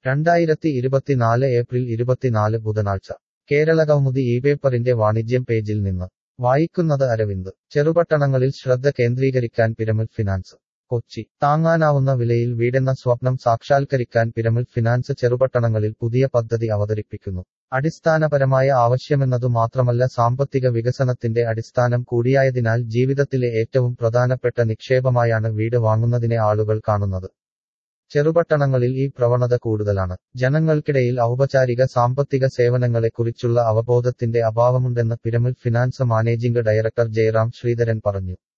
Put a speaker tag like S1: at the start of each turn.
S1: രണ്ടായിരത്തി ഇരുപത്തിനാല് ഏപ്രിൽ ഇരുപത്തിനാല് ബുധനാഴ്ച കേരള കൗമുദി ഈ പേപ്പറിന്റെ വാണിജ്യം പേജിൽ നിന്ന് വായിക്കുന്നത് അരവിന്ദ് ചെറുപട്ടണങ്ങളിൽ ശ്രദ്ധ കേന്ദ്രീകരിക്കാൻ പിരമിഡ് ഫിനാൻസ് കൊച്ചി താങ്ങാനാവുന്ന വിലയിൽ വീടെന്ന സ്വപ്നം സാക്ഷാത്കരിക്കാൻ പിരമിഡ് ഫിനാൻസ് ചെറുപട്ടണങ്ങളിൽ പുതിയ പദ്ധതി അവതരിപ്പിക്കുന്നു അടിസ്ഥാനപരമായ ആവശ്യമെന്നതു മാത്രമല്ല സാമ്പത്തിക വികസനത്തിന്റെ അടിസ്ഥാനം കൂടിയായതിനാൽ ജീവിതത്തിലെ ഏറ്റവും പ്രധാനപ്പെട്ട നിക്ഷേപമായാണ് വീട് വാങ്ങുന്നതിനെ ആളുകൾ കാണുന്നത് ചെറുപട്ടണങ്ങളിൽ ഈ പ്രവണത കൂടുതലാണ് ജനങ്ങൾക്കിടയിൽ ഔപചാരിക സാമ്പത്തിക സേവനങ്ങളെക്കുറിച്ചുള്ള അവബോധത്തിന്റെ അഭാവമുണ്ടെന്ന് pyramid finance managing director Jayaram Sreedharan പറഞ്ഞു